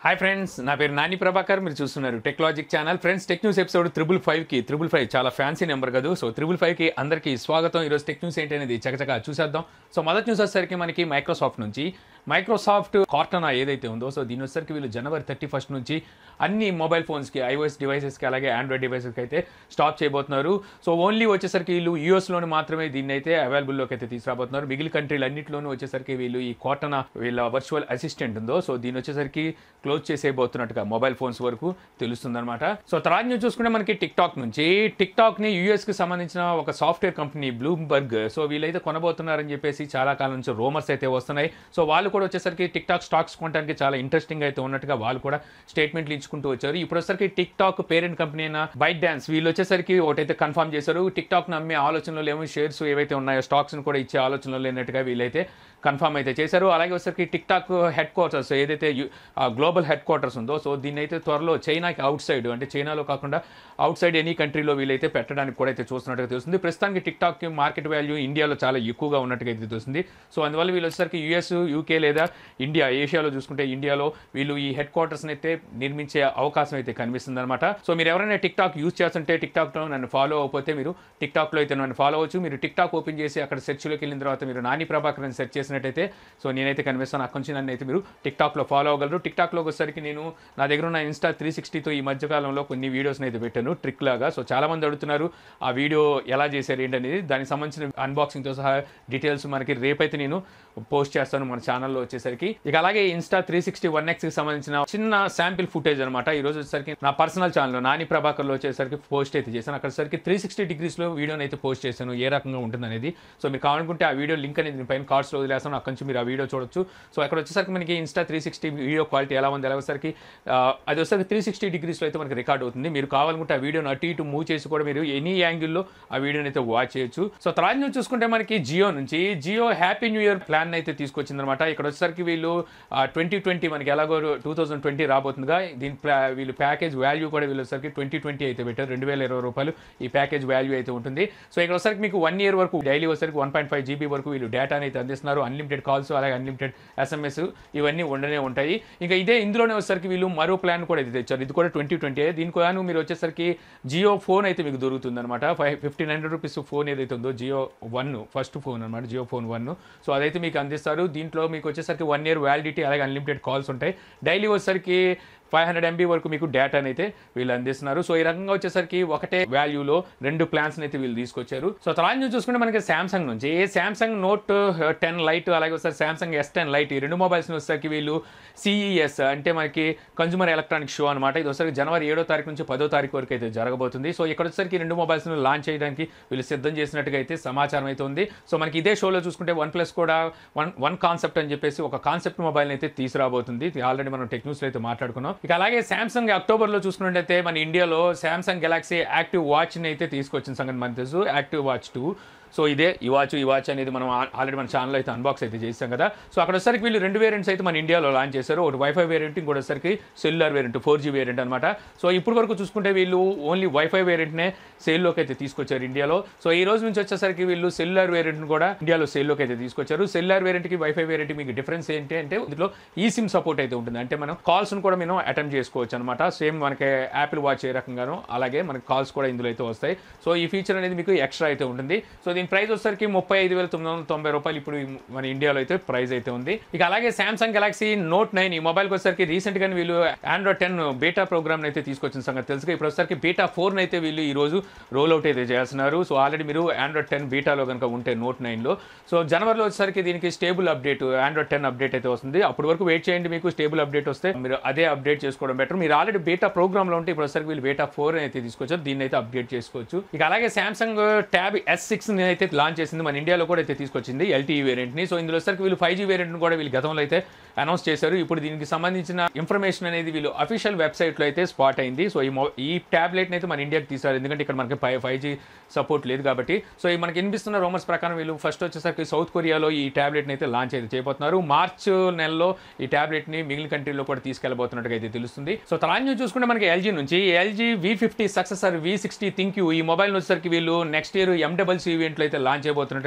hi friends నా పేరు నాని ప్రభాకర్ మీరు చూస్తున్నారు technologic channel friends tech news episode triple ఫైవ్కి త్రిబుల్ ఫైవ్ చాలా ఫ్యాన్సీ నెంబర్ కదా సో త్రిబుల్ ఫైవ్కి అందరికీ స్వాగతం ఈరోజు టెక్ న్యూస్ ఏంటి అనేది చకచకా చూసేద్దాం సో మొదటి న్యూస్ వచ్చేసరికి మనకి మైక్రోసాఫ్ట్ నుంచి మైక్రోసాఫ్ట్ కార్టనా ఏదైతే ఉందో సో దీని వచ్చేసరికి వీళ్ళు జనవరి థర్టీ ఫస్ట్ నుంచి అన్ని మొబైల్ ఫోన్స్కి ఐఓఎస్ డివైసెస్కి అలాగే ఆండ్రాయిడ్ డివైసెస్కి అయితే స్టాప్ చేయబోతున్నారు సో ఓన్లీ వచ్చేసరికి వీళ్ళు యూఎస్లోనే మాత్రమే దీన్ని అయితే అవైలబుల్లోకి అయితే తీసుకురాబోతున్నారు మిగిలిన కంట్రీలు అన్నింటిలోనూ వచ్చేసరికి వీళ్ళు ఈ కార్టనా వీళ్ళ వర్చువల్ అసిస్టెంట్ ఉందో సో దీని వచ్చేసరికి క్లోజ్ చేసేయబోతున్నట్టుగా మొబైల్ ఫోన్స్ వరకు తెలుస్తుందన్నమాట సో తర్వాత న్యూస్ చూసుకుంటే మనకి టిక్ టాక్ నుంచి టిక్ టాక్ ని యూఎస్ కి సంబంధించిన ఒక సాఫ్ట్వేర్ కంపెనీ బ్లూంబర్గ్ సో వీళ్ళైతే కొనబోతున్నారని చెప్పేసి చాలా కాలం నుంచి రూమర్స్ అయితే వస్తున్నాయి సో వాళ్ళు కూడా వచ్చేసరికి టిక్ టాక్ స్టాక్స్ కొనడానికి చాలా ఇంట్రెస్టింగ్ అయితే ఉన్నట్టుగా వాళ్ళు కూడా స్టేట్మెంట్లు ఇచ్చుకుంటూ వచ్చారు ఇప్పుడు వచ్చేసరికి టిక్ టాక్ పేరెంట్ కంపెనీ అయిన బైట్ డాన్స్ వీళ్ళు వచ్చేసరికి ఒకటైతే కన్ఫర్మ్ చేశారు టిక్ టాక్ నమ్మే ఆలోచనలో ఏమో షేర్స్ ఏవైతే ఉన్నాయో స్టాక్స్ కూడా ఇచ్చే ఆలోచనలో లేనట్టుగా వీళ్ళైతే కన్ఫర్మ్ అయితే చేశారు అలాగే వచ్చేసరికి టిక్ టాక్ హెడ్ క్వార్టర్స్ ఏదైతే గ్లోబల్ హెడ్ క్వార్టర్స్ ఉందో సో దీన్ని అయితే త్వరలో చైనాకి అవుట్ సైడ్ అంటే చైనాలో కాకుండా అవుట్ సైడ్ ఎనీ కంట్రీలో వీళ్ళైతే పెట్టడానికి కూడా అయితే చూస్తున్నట్టుగా తెలుస్తుంది ప్రస్తుతానికి టిక్ టాక్ మార్కెట్ వాల్యూ ఇండియాలో చాలా ఎక్కువగా ఉన్నట్టుగా అయితే తెలుస్తుంది సో అందువల్ల వీళ్ళు వచ్చేసరికి యూఎస్ యూకే లేదా ఇండియా ఏషియాలో చూసుకుంటే ఇండియాలో వీళ్ళు ఈ హెడ్ క్వార్టర్స్ని అయితే నిర్మించే అవకాశం అయితే కనిపిస్తుంది అనమాట సో మీరు ఎవరైనా టిక్ టాక్ యూజ్ చేస్తుంటే టిక్ టాక్లో నన్ను ఫాలో అవ్వకపోతే మీరు టిక్ టాక్లో అయితే నన్ను ఫాలో అవ్వచ్చు మీరు టిక్ టాక్ ఓపెన్ చేసి అక్కడ సెర్చ్లోకి వెళ్ళిన తర్వాత మీరు నాని ప్రభాకర్ అని సెర్చ్ చేసినట్టయితే సో నేనైతే కనిపిస్తాను అక్కడి నుంచి నన్ను అయితే మీరు టిక్ టాక్లో ఫాలో అవ్వగలరు టిక్ టాక్లో వచ్చేసరికి నేను నా దగ్గర ఉన్న ఇన్స్టా త్రీ సిక్స్టీతో ఈ మధ్యకాలంలో కొన్ని వీడియోస్ని అయితే పెట్టాను ట్రిక్ లాగా సో చాలా మంది అడుగుతున్నారు ఆ వీడియో ఎలా చేశారు ఏంటనేది దానికి సంబంధించిన అన్బాక్సింగ్తో సహా డీటెయిల్స్ మనకి రేపైతే నేను పోస్ట్ చేస్తాను మన ఛానల్లో వచ్చేసరికి ఇక అలాగే ఇన్స్టా త్రీ సిక్స్టీ వన్ ఎక్స్కి సంబంధించిన చిన్న శాంపిల్ ఫుటేజ్ అనమాట ఈ రోజు వచ్చేసరికి నా పర్సనల్ ఛానల్ నాని ప్రభాకర్లో వచ్చేసరికి పోస్ట్ అయితే చేశాను అక్కడ సరికి త్రీ సిక్స్టీ డిగ్రీస్లో వీడియోని అయితే పోస్ట్ చేశాను ఏ రకంగా ఉంటుంది అనేది సో మీరు కావాలనుకుంటే ఆ వీడియో లింక్ అనేది నేను పైన కార్డ్స్లో వదిలేస్తాను అక్కడి నుంచి మీరు ఆ వీడియో చూడొచ్చు సో అక్కడ వచ్చేసరికి మనకి Insta three sixty video quality ఎలా ఉంది ఎలా వచ్చేసరికి ఆ, అది వచ్చేసరికి త్రీ సిక్స్టీ డిగ్రీస్లో అయితే మనకి రికార్డ్ అవుతుంది మీరు కావాలనుకుంటే ఆ వీడియోని అటు ఇటు మూవ్ చేసి కూడా మీరు ఎనీ యాంగిల్లో ఆ వీడియోని అయితే వాచ్ చేయొచ్చు సో తర్వాత నుంచి చూసుకుంటే మనకి జియో నుంచి Jio happy new year plan అయితే తీసుకొచ్చిందనమాట ఇక్కడ వచ్చేసరికి వీళ్ళు ట్వంటీ ట్వంటీ మనకి ఎలాగో టూ థౌసండ్ ట్వంటీ రాబోతుందిగా దీని ప్లా- వీళ్ళు ప్యాకేజ్ వాల్యూ కూడా వీళ్ళు వచ్చేసరికి ట్వంటీ ట్వంటీ అయితే పెట్టారు రెండు వేల ఇరవై రూపాయలు ఈ ప్యాకేజ్ వాల్యూ అయితే ఉంటుంది సో ఇక్కడ వచ్చేసరికి మీకు వన్ ఇయర్ వరకు డైలీ వచ్చేసరికి వన్ పాయింట్ ఫైవ్ జీబీ వరకు వీళ్ళు డేటాని అయితే అందిస్తున్నారు అన్లిమిటెడ్ కాల్స్ అలాగే అన్లిమిటెడ్ ఎస్ఎంఎస్ ఇవన్నీ ఉండనే ఉంటాయి ఇంకా ఇదే ఇందులోనే వచ్చేసరికి వీళ్ళు మరో ప్లాన్ కూడా ఇది తెచ్చారు ఇది కూడా ట్వంటీ ట్వంటీ దీనికి గాను మీరు వచ్చేసరికి జియో ఫోన్ అయితే మీకు దొరుకుతుంది అనమాట five fifteen hundred rupees phone ఏదైతే ఉందో జియో వన్ ఫస్ట్ ఫోన్ అనమాట జియో ఫోన్ వన్ సో అదైతే మీకు అందిస్తారు దీంట్లో మీకు వచ్చేసరికి వన్ ఇయర్ వ్యాలిడిటీ అలాగే అన్లిమిటెడ్ కాల్స్ ఉంటాయి డైలీ వచ్చేసరికి ఫైవ్ హండ్రెడ్ ఎంబీ వరకు మీకు డేటాని అయితే వీళ్ళు అందిస్తున్నారు సో ఈ రకంగా వచ్చేసరికి ఒకటే వాల్యూలో రెండు ప్లాన్స్ అయితే వీళ్ళు తీసుకొచ్చారు సో తర్వాత నుంచి చూసుకుంటే మనకి శాంసంగ్ నుంచి శాంసంగ్ నోట్ టెన్ లైట్ అలాగే ఒకసారి శాంసంగ్ ఎస్ టెన్ లైట్ ఈ రెండు మొబైల్స్ వచ్చేసరికి వీళ్ళు సిఈఎస్ అంటే మనకి కన్జ్యూమర్ ఎలక్ట్రానిక్ షో అనమాట ఇది వచ్చేసరికి జనవరి ఏడో తారీఖు నుంచి పదో తారీఖు వరకు అయితే జరగబోతుంది సో ఇక్కడ వచ్చేసరికి ఈ రెండు మొబైల్స్ లాంచ్ చేయడానికి వీళ్ళు సిద్ధం చేసినట్టుగా అయితే సమాచారం అయితే ఉంది సో మనకి ఇదే షోలో చూసుకుంటే వన్ ప్లస్ కూడా వన్ వన్ కాన్సెప్ట్ అని చెప్పేసి ఒక కాన్సెప్ట్ మొబైల్ అయితే తీసుకురాబోతుంది ఆల్రెడీ మనం టెక్ న్యూస్లో అయితే మాట్లాడుకున్నాం ఇక అలాగే శాంసంగ్ అక్టోబర్లో చూసుకున్నట్టయితే మన ఇండియాలో శాంసంగ్ గెలాక్సీ యాక్టివ్ వాచ్ని అయితే తీసుకొచ్చిన సంగతి మనకు తెలుసు యాక్టివ్ వాచ్ టూ సో ఇదే ఈ వాచ్ ఈ వాచ్ అనేది మనం ఆల్రెడీ మన ఛానల్ అయితే అన్బాక్స్ అయితే చేసాం కదా సో అక్కడ వచ్చేసరికి వీళ్ళు రెండు వేరియంట్స్ అయితే మన ఇండియాలో లాంచ్ చేశారు ఒకటి వైఫై వేరియంట్ ఇంకోటి వచ్చేసరికి cellular variant four G variant అనమాట సో ఇప్పుడు వరకు చూసుకుంటే వీళ్ళు ఓన్లీ వైఫై వేరియంట్నే సేల్లోకి అయితే తీసుకొచ్చారు ఇండియాలో సో ఈ రోజు నుంచి వచ్చేసరికి వీళ్ళు సెల్యులర్ వేరియంట్ కూడా ఇండియాలో సేల్లోకి అయితే తీసుకొచ్చారు సెల్యులర్ వేరియంట్కి వైఫై వేరియంట్ మీకు డిఫరెన్స్ ఏంటి అంటే ఇందులో ఈ సిమ్ సపోర్ట్ అయితే ఉంటుంది అంటే మనం కాల్స్ను కూడా మనం అటెంప్ట్ చేసుకోవచ్చు అనమాట సేమ్ మనకి యాపిల్ వాచ్ ఏ రకంగానో అలాగే మనకి కాల్స్ కూడా ఇందులో అయితే వస్తాయి సో ఈ ఫీచర్ అనేది మీకు ఎక్స్ట్రా అయితే ఉంటుంది సో దీని ప్రైస్ వచ్చేసరికి ముప్పై ఐదు వేల తొమ్మిది వందల తొంభై రూపాయలు ఇప్పుడు ఈ మన ఇండియాలో అయితే ప్రైస్ అయితే ఉంది ఇక అలాగే సామ్సంగ్ గెలాక్సీ నోట్ నైన్ ఈ మొబైల్కి వచ్చేసరికి రీసెంట్ గా వీళ్ళు ఆండ్రాయిడ్ టెన్ బీటా ప్రోగ్రామ్ అయితే తీసుకొచ్చిన సంగతి తెలుసు ఇప్పుడు వచ్చేసరికి బీటా ఫోర్ అయితే వీళ్ళు ఈ రోజు రోల్ అవుట్ అయితే చేస్తున్నారు సో ఆల్రెడీ మీరు ఆండ్రాయిడ్ టెన్ బీటాలో కనుక ఉంటే నోట్ నైన్లో సో జనవరిలో వచ్చేసరికి దీనికి stable update Android ten update అయితే వస్తుంది అప్పటి వరకు వెయిట్ చేయండి మీకు స్టేబుల్ అప్డేట్ వస్తే మీరు అదే అప్డేట్ చేసుకోవడం బెటర్ మీరు ఆల్రెడీ బీటా ప్రోగ్రామ్లో ఉంటే ఇప్పుడు వచ్చేసరికి వీళ్ళు బీటా ఫోర్ అయితే తీసుకొచ్చారు దీన్ని అయితే అప్డేట్ చేసుకోవచ్చు ఇక అలాగే సామ్సంగ్ ట్యాబ్ ఎస్ సిక్స్ అయితే లాంచ్ చేసింది మన ఇండియాలో కూడా అయితే తీసుకొచ్చింది ఎల్టీఈ వేరియంట్ని సో ఇందులో వచ్చేసరికి వీళ్ళు ఫైవ్ జీ వేరియంట్ని కూడా వీళ్ళు గతంలో అయితే అనౌన్స్ చేశారు ఇప్పుడు దీనికి సంబంధించిన ఇన్ఫర్మేషన్ అనేది వీళ్ళు అఫీషియల్ వెబ్సైట్లో అయితే స్పాట్ అయింది సో ఈ మొ- ఈ ట్యాబ్లెట్ని అయితే మన ఇండియాకి తీసారు ఎందుకంటే ఇక్కడ మనకి ఫైవ్ ఫైవ్ జీ సపోర్ట్ లేదు కాబట్టి సో ఈ మనకి వినిపిస్తున్న రూమర్స్ ప్రకారం వీళ్ళు ఫస్ట్ వచ్చేసరికి సౌత్ కొరియాలో ఈ ట్యాబ్లెట్ని అయితే లాంచ్ అయితే చేయబోతున్నారు మార్చ్ నెలలో ఈ ట్యాబ్లెట్ని మిగిలిన కంట్రీలో కూడా తీసుకెళ్లబోతున్నట్టుగా అయితే తెలుస్తుంది సో తర్వాత నుంచి చూసుకుంటే మనకి ఎల్జీ నుంచి LG V fifty successor V sixty ThinQ ఈ మొబైల్ వచ్చేసరికి వీళ్ళు నెక్స్ట్ ఇయర్ ఎండబల్సీ ఈవెంట్లో అయితే లాంచ్ చేయబోతున్నట్టుగా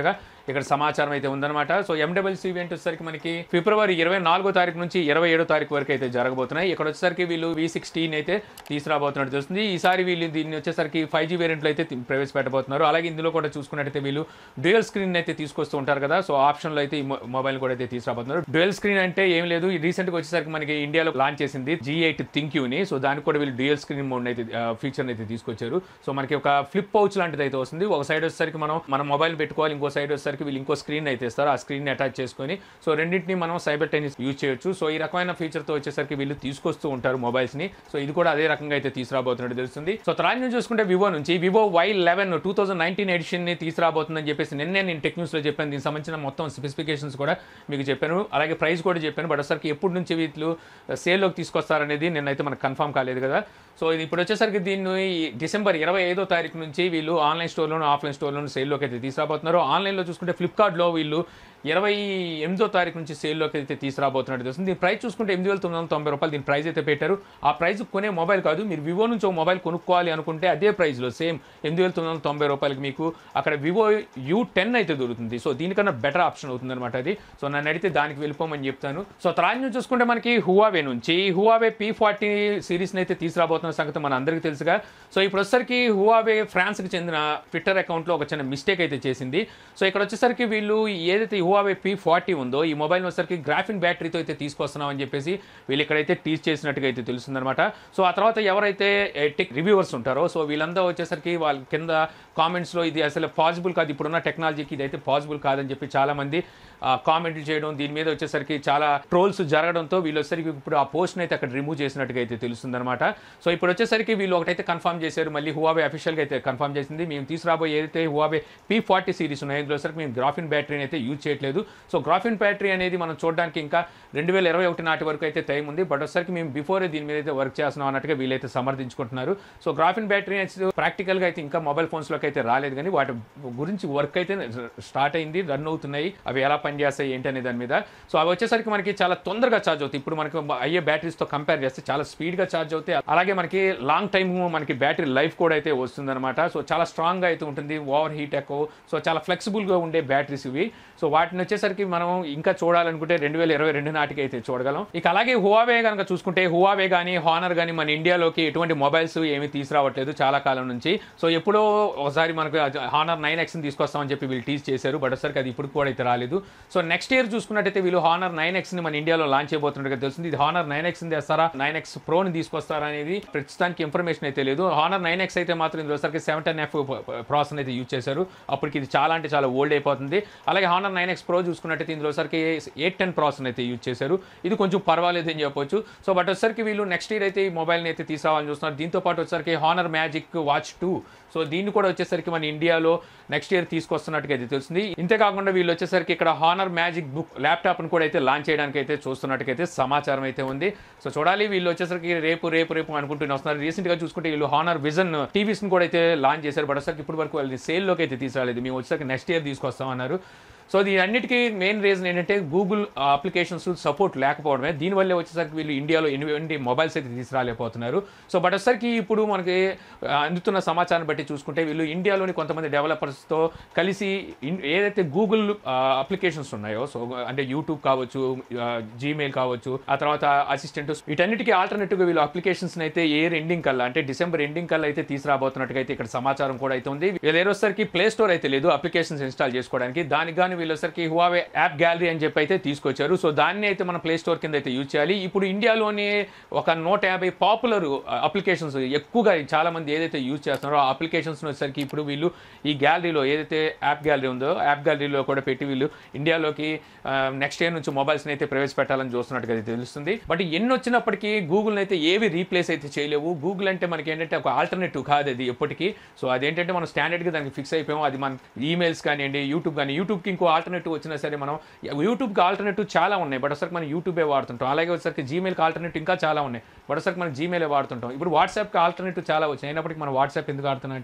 ఇక్కడ సమాచారం అయితే ఉందన్నమాట సో ఎండబ్ల్యూసీ ఈవెంట్ వచ్చేసరికి మనకి ఫిబ్రవరి ఇరవై నాలుగో తారీఖు నుంచి ఇరవై ఏడో తారీఖు వరకు అయితే జరగబోతున్నాయి ఇక్కడ వచ్చేసరికి వీళ్ళు వి సిక్స్టీన్ అయితే తీసుకురాబోతున్నట్టు తెలుస్తుంది ఈసారి వీళ్ళు దీన్ని వచ్చేసరికి ఫైవ్ జీ వేరియంట్లో అయితే తి- ప్రవేశపెట్టబోతున్నారు అలాగే ఇందులో కూడా చూసుకున్నట్టయితే వీళ్ళు డ్యూయల్ స్క్రీన్ అయితే తీసుకొస్తూ ఉంటారు కదా సో ఆప్షన్లో అయితే ఈ మొ- మొబైల్ కూడా అయితే తీసుకురాబోతున్నారు డ్యూయల్ స్క్రీన్ అంటే ఏం లేదు రీసెంట్గా వచ్చేసరికి మనకి ఇండియాలో లాంచ్ చేసింది జీ ఎయిట్ థింక్ యూని సో దానికి కూడా వీళ్ళు డ్యూయల్ స్క్రీన్ మోడ్ అయితే ఫీచర్ అయితే తీసుకొచ్చారు సో మనకి ఒక ఫ్లిప్ పౌచ్ లాంటిది అయితే వస్తుంది ఒక సైడ్ వచ్చేసరికి మనం మన మొబైల్ పెట్టుకోవాలి ఇంకో సైడ్ వచ్చేసరికి వీళ్ళు ఇంకో స్క్రీన్ అయితే ఇస్తారు ఆ స్క్రీన్ అటాచ్ చేసుకొని సో రెండింటిని మనం సైబర్ టెన్నిస్ యూజ్ చేయొచ్చు సో ఈ రకమైన feature తో వచ్చేసరికి వీళ్ళు తీసుకొస్తూ ఉంటారు మొబైల్స్ ని సో ఇది కూడా అదే రకంగా అయితే తీసుకురాబోతున్నట్టు తెలుస్తుంది సో తర్వాత నుంచి చూసుకుంటే వివో నుంచి Vivo Y eleven two thousand nineteen edition ని తీసుకురాబోతుందని చెప్పేసి నిన్నే నేను టెక్ న్యూస్ లో చెప్పాను దీనికి సంబంధించిన మొత్తం స్పెసిఫికేషన్స్ కూడా మీకు చెప్పాను అలాగే ప్రైస్ కూడా చెప్పాను బట్ ఒకసారికి ఎప్పటి నుంచి వీళ్ళు సేల్లోకి తీసుకొస్తారనేది నిన్నైతే మనకు కన్ఫర్మ్ కాలేదు కదా సో ఇది ఇప్పుడు వచ్చేసరికి దీన్ని ఈ డిసెంబర్ ఇరవై ఐదో తారీఖు నుంచి వీళ్ళు ఆన్లైన్ స్టోర్లోను ఆఫ్లైన్ స్టోర్లోను సేల్లోకి అయితే తీసుకురాబోతున్నారు ఆన్లైన్లో చూసుకుంటే ఫ్లిప్కార్ట్లో వీళ్ళు ఇరవై ఎనిమిదో తారీఖు నుంచి సేల్లోకి అయితే తీసుకురాబోతున్నట్టు తెలుస్తుంది దీని ప్రైస్ చూసుకుంటే ఎనిమిది వేల తొమ్మిది వందల తొంభై రూపాయలు దీని ప్రైస్ అయితే పెట్టారు ఆ ప్రైస్ కొనే మొబైల్ కాదు మీరు వివో నుంచి ఒక మొబైల్ కొనుక్కోవాలి అనుకుంటే అదే ప్రైస్లో సేమ్ ఎనిమిది వేల తొమ్మిది వందల తొంభై రూపాయలకి మీకు అక్కడ వివో యూ టెన్ అయితే దొరుకుతుంది సో దీనికన్నా బెటర్ ఆప్షన్ అవుతుంది అనమాట అది సో నన్ను అడిగితే దానికి వెళ్ళిపోమని చెప్తాను సో తర్వాత నుంచి చూసుకుంటే మనకి హువావే నుంచి హువావే పీ ఫార్టీ సిరీస్ని అయితే తీసుకురాబోతున్న సంగతి మన అందరికీ తెలుసుగా సో ఇప్పుడు వచ్చేసరికి హువావే ఫ్రాన్స్కి చెందిన ట్విట్టర్ అకౌంట్లో ఒక చిన్న మిస్టేక్ అయితే చేసింది సో ఇక్కడ వచ్చేసరికి వీళ్ళు ఏదైతే హువావే పీ ఫార్టీ ఉందో ఈ మొబైల్ వచ్చేసరికి గ్రాఫిన్ బ్యాటరీతో అయితే తీసుకొస్తున్నాం అని చెప్పేసి వీళ్ళు ఇక్కడైతే టీచ్ చేసినట్టుగా అయితే తెలుస్తుందన్నమాట సో ఆ తర్వాత ఎవరైతే టెక్ రివ్యూవర్స్ ఉంటారో సో వీళ్ళంతా వచ్చేసరికి వాళ్ళ కింద కామెంట్స్లో ఇది అసలు పాసిబుల్ కాదు ఇప్పుడున్న టెక్నాలజీకి ఇది అయితే పాసిబుల్ కాదని చెప్పి చాలామంది కామెంట్లు చేయడం దీని మీద వచ్చేసరికి చాలా ట్రోల్స్ జరగడంతో వీళ్ళు వచ్చేసరికి ఇప్పుడు ఆ పోస్ట్ని అయితే అక్కడ రిమూవ్ చేసినట్టుగా అయితే తెలుస్తుందన్నమాట సో ఇప్పుడు వచ్చేసరికి వీళ్ళు ఒకటైతే కన్ఫర్మ్ చేశారు మళ్ళీ హువావే అఫీషియల్గా అయితే కన్ఫర్మ్ చేసింది మేము తీసుకురాబోయే ఏదైతే హువావే పీ ఫార్టీ సిరీస్ ఉన్నాయో ఇందులో వచ్చేసరికి మేము గ్రాఫిన్ బ్యాటరీని అయితే యూజ్ చేయట్లేదు సో గ్రాఫిన్ బ్యాటరీ అనేది మనం చూడడానికి ఇంకా రెండు వేల ఇరవై ఒకటి నాటి వరకు అయితే టైం ఉంది బట్ వచ్చేసరికి మేము బిఫోరే దీని మీద అయితే వర్క్ చేస్తున్నాం అన్నట్టుగా వీళ్ళైతే సమర్థించుకుంటున్నారు సో గ్రాఫిన్ బ్యాటరీ అనేది ప్రాక్టికల్గా అయితే ఇంకా మొబైల్ ఫోన్స్లోకి అయితే రాలేదు కానీ వాటి గురించి వర్క్ అయితే స్టార్ట్ అయింది రన్ అవుతున్నాయి అవి ఎలా పనిచేస్తాయి ఏంటి అనే దాని మీద సో అవి వచ్చేసరికి మనకి చాలా తొందరగా ఛార్జ్ అవుతాయి ఇప్పుడు మనకి అయ్యే బ్యాటరీస్తో కంపేర్ చేస్తే చాలా స్పీడ్గా ఛార్జ్ అవుతాయి అలాగే మనకి లాంగ్ టైమ్ మనకి బ్యాటరీ లైఫ్ కూడా అయితే వస్తుందన్నమాట సో చాలా స్ట్రాంగ్గా అయితే ఉంటుంది ఓవర్ హీట్ ఎక్కువ సో చాలా ఫ్లెక్సిబుల్గా ఉండే బ్యాటరీస్ ఇవి సో వాటిని వచ్చేసరికి మనం ఇంకా చూడాలనుకుంటే రెండు వేల ఇరవై రెండు నాటికి అయితే చూడగలం ఇక అలాగే హువావే కనుక చూసుకుంటే హువావే కానీ హానర్ కానీ మన ఇండియాలోకి ఎటువంటి మొబైల్స్ ఏమీ తీసుకురావట్లేదు చాలా కాలం నుంచి సో ఎప్పుడో ఒకసారి మనకు హానర్ నైన్ ఎక్స్ని తీసుకొస్తామని చెప్పి వీళ్ళు టీచ్ చేశారు బట్ ఒకసారికి అది ఇప్పుడు కూడా అయితే రాలేదు సో నెక్స్ట్ ఇయర్ చూసుకున్నట్టయితే వీళ్ళు హానర్ నైన్ ఎక్స్ని మన ఇండియాలో లాంచ్ చేయబోతున్నట్టుగా తెలుస్తుంది ఇది హానర్ నైన్ ఎక్స్ని తెస్తారా నైన్ ఎక్స్ ప్రోని తీసుకొస్తారా అనేది ప్రస్తుతానికి ఇన్ఫర్మేషన్ అయితే లేదు హానర్ నైన్ ఎక్స్ అయితే మాత్రం ఇందులో వచ్చరికి సెవెన్ టెన్ ఎఫ్ ప్రాసెస్ అయితే యూజ్ చేశారు అప్పటికి ఇది చాలా అంటే చాలా ఓల్డ్ అయిపోతుంది అలాగే హానర్ నైన్ ఎక్స్ ప్రో చూసుకున్నట్టయితే ఇందులో వచ్చరికి ఎయిట్ టెన్ ప్రాసెస్ అయితే యూజ్ చేశారు ఇది కొంచెం పర్వాలేదు అని చెప్పొచ్చు సో బట్ వచ్చరికి వీళ్ళు నెక్స్ట్ ఇయర్ అయితే ఈ మొబైల్ని అయితే తీసుకురావాలని చూస్తున్నారు దీంతో పాటు వచ్చరికి Honor Magic Watch two so దీన్ని కూడా వచ్చేసరికి మన ఇండియాలో నెక్స్ట్ ఇయర్ తీసుకొస్తున్నట్టుగా అయితే తెలుస్తుంది ఇంతేకాకుండా వీళ్ళు వచ్చేసరికి ఇక్కడ హానర్ మ్యాజిక్ బుక్ ల్యాప్టాప్ను కూడా అయితే లాంచ్ చేయడానికి అయితే చూస్తున్నట్టుగా సమాచారం అయితే ఉంది సో చూడాలి వీళ్ళు వచ్చేసరికి రేపు రేపు రేపు అనుకుంటూనే వస్తున్నారు రీసెంట్గా చూసుకుంటే వీళ్ళు హానర్ విజన్ టీవీస్ని కూడా అయితే లాంచ్ చేశారు బట్ వచ్చరికి ఇప్పటి వరకు వాళ్ళని సేల్లోకి అయితే తీసుకురాలేదు మేము వచ్చేసరికి నెక్స్ట్ ఇయర్ తీసుకొస్తామన్నారు సో దీని అన్నిటికీ మెయిన్ రీజన్ ఏంటంటే గూగుల్ అప్లికేషన్స్ సపోర్ట్ లేకపోవడమే దీనివల్లే వచ్చేసరికి వీళ్ళు ఇండియాలో ఎన్ని మొబైల్స్ అయితే తీసుకురాలేకపోతున్నారు సో బట్ వచ్చేసరికి ఇప్పుడు మనకి ఆ, అందుతున్న సమాచారం బట్టి చూసుకుంటే వీళ్ళు ఇండియాలోని కొంతమంది డెవలపర్స్తో కలిసి ఇన్- ఏదైతే గూగుల్ అప్లికేషన్స్ ఉన్నాయో సో అంటే యూట్యూబ్ కావచ్చు జీమెయిల్ కావచ్చు ఆ తర్వాత అసిస్టెంట్ వీటన్నిటికీ ఆల్టర్నేటివ్గా వీళ్ళు అప్లికేషన్స్ అయితే ఇయర్ ఎండింగ్ కల్లా అంటే డిసెంబర్ ఎండింగ్ కల్లా అయితే తీసుకురాబోతున్నట్టుగా అయితే ఇక్కడ సమాచారం కూడా అయితే ఉంది వీళ్ళు ఏరోసరికి ప్లే స్టోర్ అయితే లేదు అప్లికేషన్స్ ఇన్స్టాల్ చేసుకోవడానికి దానికి గాను వీళ్ళసరికి హువావే యాప్ గ్యాలరీ అని చెప్పి అయితే తీసుకొచ్చారు సో దాన్ని అయితే మన ప్లే స్టోర్ కింద అయితే యూజ్ చేయాలి ఇప్పుడు ఇండియాలోని ఒక నూట యాభై పాపులర్ అప్లికేషన్స్ ఎక్కువగా చాలా మంది ఏదైతే యూజ్ చేస్తున్నారో ఆ అప్లికేషన్స్ వచ్చేసరికి ఇప్పుడు వీళ్ళు ఈ గ్యాలరీలో ఏదైతే యాప్ గ్యాలరీ ఉందో యాప్ గ్యాలరీలో కూడా పెట్టి వీళ్ళు ఇండియాలోకి నెక్స్ట్ ఇయర్ నుంచి మొబైల్స్ అయితే ప్రవేశపెట్టాలని చూస్తున్నట్టుగా అయితే తెలుస్తుంది బట్ ఎన్ని వచ్చినప్పటికీ గూగుల్ అయితే ఏవి రీప్లేస్ అయితే చేయలేవు గూగుల్ అంటే మనకి ఏంటంటే ఒక ఆల్టర్నేటివ్ కాదు అది ఎప్పటికీ సో అదేంటంటే మనం స్టాండర్డ్గా దానికి ఫిక్స్ అయిపోయాము అది మన ఈమెయిల్స్ కానివ్వండి యూట్యూబ్ కానీ యూట్యూబ్కి ఇంకో ఆల్టర్నేటివ్ వచ్చినా సరే మనం యూట్యూబ్కి ఆల్టర్నేటివ్ చాలా ఉన్నాయి బట్ ఒకసారి మనం యూట్యూబే వాడుతుంటాం అలాగే వచ్చేసరికి జీమెయిల్కి ఆల్టర్నేటివ్ ఇంకా చాలా ఉన్నాయి బట్ ఒకసారి మనం జీమెయిలే వాడుతుంటాం ఇప్పుడు వాట్సాప్కి ఆల్టర్నేటివ్ చాలా వచ్చాయి అయినప్పటికీ మనం వాట్సాప్ ఎందుకు ఆడుతున్నాం అంటే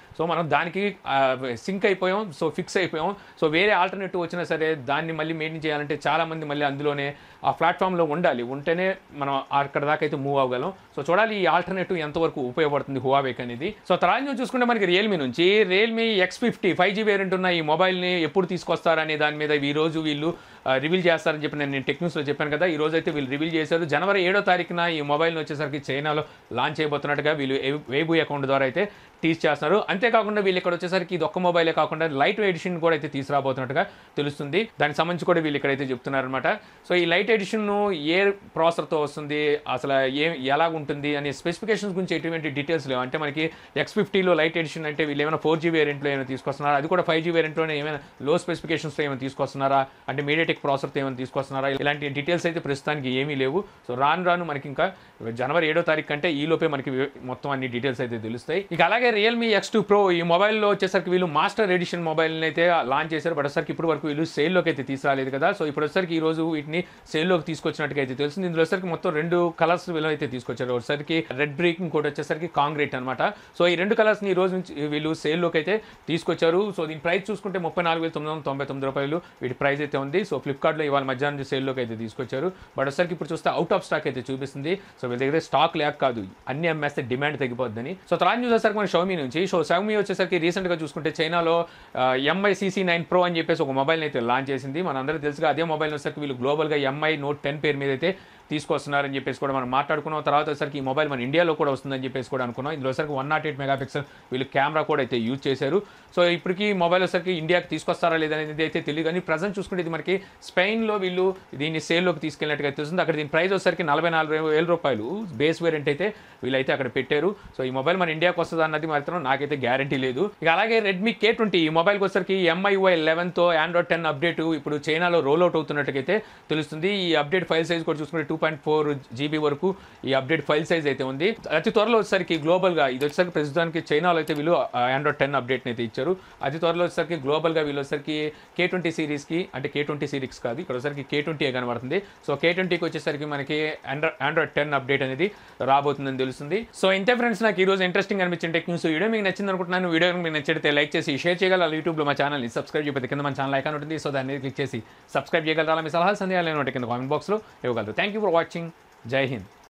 సో మనం దానికి సింక్ అయిపోయాం సో ఫిక్స్ అయిపోయాం సో వేరే ఆల్టర్నేటివ్ వచ్చినా సరే దాన్ని మళ్ళీ మెయింటైన్ చేయాలంటే చాలా మంది మళ్ళీ అందులోనే ఆ ప్లాట్ఫామ్లో ఉండాలి ఉంటేనే మనం అక్కడ దాకా అయితే మూవ్ అవ్వగలం సో చూడాలి ఈ ఆల్టర్నేటివ్ ఎంతవరకు ఉపయోగపడుతుంది హువావేక్ అనేది సో తర్వాత నుంచి చూసుకుంటే మనకి రియల్మీ నుంచి Realme X fifty five G variant ఉన్న ఈ మొబైల్ని ఎప్పుడు తీసుకొస్తారనే దాని మీద ఈ రోజు వీళ్ళు రివీల్ చేస్తారని చెప్పి నేను టెక్ న్యూస్లో చెప్పాను కదా ఈ రోజు అయితే వీళ్ళు రివీల్ చేశారు జనవరి ఏడో తారీఖున ఈ మొబైల్ని వచ్చేసరికి చైనాలో లాంచ్ చేయబోతున్నట్టుగా వీళ్ళు వేబు అకౌంట్ ద్వారా అయితే టీచ్ చేస్తున్నారు అంతేకాకుండా వీళ్ళు ఇక్కడ వచ్చేసరికి ఇది ఒక్క మొబైలే కాకుండా లైట్ ఎడిషన్ కూడా అయితే తీసుకురాబోతున్నట్టుగా తెలుస్తుంది దానికి సంబంధించి కూడా వీళ్ళు ఇక్కడైతే చెప్తున్నారు అనమాట సో ఈ లైట్ ఎడిషన్ ఏ ప్రాసెసర్తో వస్తుంది అసలు ఏ ఎలా ఉంటుంది అనే స్పెసిఫికేషన్స్ గురించి ఎటువంటి డీటెయిల్స్ లేవు అంటే మనకి ఎక్స్ ఫిఫ్టీలో లైట్ ఎడిషన్ అంటే వీళ్ళు ఏమైనా ఫోర్ జీ వేరియంట్లో ఏమైనా తీసుకొస్తున్నారా అది కూడా ఫైవ్ జీ వేరియంట్లోనే ఏమైనా లో స్పెసిఫికేషన్స్తో ఏమైనా తీసుకొస్తున్నారా అంటే మీడియాటెక్ ప్రాసెసర్తో ఏమైనా తీసుకొస్తున్నారా ఇలాంటి డీటెయిల్స్ అయితే ప్రస్తుతానికి ఏమీ లేవు సో రాను రాను మనకి ఇంకా జనవరి ఏడో తారీఖు కంటే ఈ లోపే మనకి మొత్తం అన్ని డీటెయిల్స్ అయితే తెలుస్తాయి ఇక అలాగే రియల్మీ ఎక్స్ టూ ప్రో ఈ మొబైల్లో వచ్చేసరికి వీళ్ళు మాస్టర్ ఎడిషన్ మొబైల్ని అయితే లాంచ్ చేశారు బట్ వచ్చేసరికి ఇప్పుడు వరకు వీళ్ళు సేల్లోకి అయితే తీసుకురాలేదు కదా సో ఇప్పుడు వచ్చేసరికి ఈ రోజు వీటిని సేల్లోకి తీసుకొచ్చినట్టుగా అయితే తెలిసింది ఇందులో వచ్చేసరికి మొత్తం రెండు కలర్స్ వీళ్ళు అయితే తీసుకొచ్చారు వచ్చేసరికి రెడ్ బ్రేక్ ఇంకోటి వచ్చేసరికి కాంగ్రేట్ అనమాట సో ఈ రెండు కలర్స్ని ఈ రోజు నుంచి వీళ్ళు సేల్లోకి అయితే తీసుకొచ్చారు సో దీని ప్రైస్ చూసుకుంటే ముప్పై నాలుగు వేల తొమ్మిది వందల తొంభై తొమ్మిది రూపాయలు వీటి ప్రైస్ అయితే ఉంది సో ఫ్లిప్కార్ట్లో ఇవాళ మధ్యాహ్నం సేల్లోకి అయితే తీసుకొచ్చారు బట్ వచ్చేసరికి ఇప్పుడు చూస్తే అవుట్ ఆఫ్ స్టాక్ అయితే చూపిస్తుంది సో వీళ్ళ దగ్గర స్టాక్ లేక కాదు అన్ని అమ్మేస్తే డిమాండ్ తగ్గిపోద్దని సో తర్వాత చూసేసరికి మన షౌమీ నుంచి సో షౌమీ వచ్చేసరికి రీసెంట్గా చూసుకుంటే చైనాలో ఎంఐ సిసి నైన్ ప్రో అని చెప్పేసి ఒక మొబైల్ అయితే లాంచ్ చేసింది మనందరూ తెలుసుగా అదే మొబైల్ వచ్చేసరికి వీళ్ళు గ్లోబల్గా ఎంఐ నోట్ టెన్ పేరు మీద అయితే తీసుకొస్తున్నారని చెప్పేసి కూడా మనం మాట్లాడుకున్నాం తర్వాత వచ్చేసరికి ఈ మొబైల్ మన ఇండియాలో కూడా వస్తుందని చెప్పేసి కూడా అనుకున్నాం ఇందులో వచ్చరికి వన్ నాట్ ఎయిట్ మెగాపిక్సెల్ వీళ్ళు కెమెరా కూడా అయితే యూజ్ చేశారు సో ఇప్పటికి మొబైల్ వచ్చరికి ఇండియాకి తీసుకొస్తారా లేదనేది అయితే తెలియదు కానీ ప్రజెంట్ చూసుకుంటే ఇది మనకి స్పెయిన్లో వీళ్ళు దీన్ని సేల్లోకి తీసుకెళ్ళినట్టుగా తెలుస్తుంది అక్కడ దీని ప్రైస్ వచ్చరికి నలభై నాలుగు వేల రూపాయలు బేస్ వేరియంట్ అయితే వీళ్ళైతే అక్కడ పెట్టారు సో ఈ మొబైల్ మన ఇండియాకి వస్తుంది అన్నది మాత్రం నాకైతే గ్యారంటీ లేదు ఇక అలాగే రెడ్మీ కే ట్వంటీ ఈ మొబైల్కి వచ్చరికి ఎంఐవై లెవెన్తో ఆండ్రాయిడ్ టెన్ అప్డేట్ ఇప్పుడు చైనాలో రోల్ అవుట్ అవుతున్నట్టుగైతే తెలుస్తుంది ఈ అప్డేట్ ఫైల్ సైజ్ కూడా చూసుకుంటే టూ పాయింట్ ఫోర్ జీబీ వరకు ఈ అప్డేట్ ఫైల్ సైజ్ అయితే ఉంది అతి త్వరలో వచ్చేసరికి గ్లోబల్గా ఇది వచ్చేసరికి ప్రస్తుతానికి చైనాలో అయితే వీళ్ళు ఆండ్రాయిడ్ టెన్ అప్డేట్ని అయితే ఇచ్చారు అతి త్వరలో వచ్చేసరికి గ్లోబల్గా వీళ్ళు వచ్చేసరికి కే ట్వంటీ సిరీస్కి అంటే కే ట్వంటీ సిరీస్ కాదు ఇక్కడ వచ్చేసరికి కే ట్వంటీ కనబడుతుంది సో కే ట్వంటీకి వచ్చేసరికి మనకి ఆండ్రా ఆండ్రాయిడ్ టెన్ అప్డేట్ అనేది రాబోతుందని తెలుస్తుంది సో ఇంతే ఫ్రెండ్స్ నాకు ఈ రోజు ఇంట్రెస్టింగ్ అనిపించిన టెక్ న్యూస్ వీడియో మీకు నచ్చింది అనుకుంటున్నాను వీడియో మీకు నచ్చితే లైక్ చేసి షేర్ చేయగలరు యూట్యూబ్లో మా ఛానల్ని సబ్స్క్రైబ్ చేయకపోతే కింద మన ఛానల్ ఐకాన్ ఉంటుంది సో దాన్ని క్లిక్ చేసి సబ్స్క్రైబ్ చేయగలరా మీ సలహాలు సందేహాలు కింద కామెంట్ బాక్స్లో ఇవ్వగలరు థ్యాంక్ యూ ఫర్ వాచింగ్ జై హింద్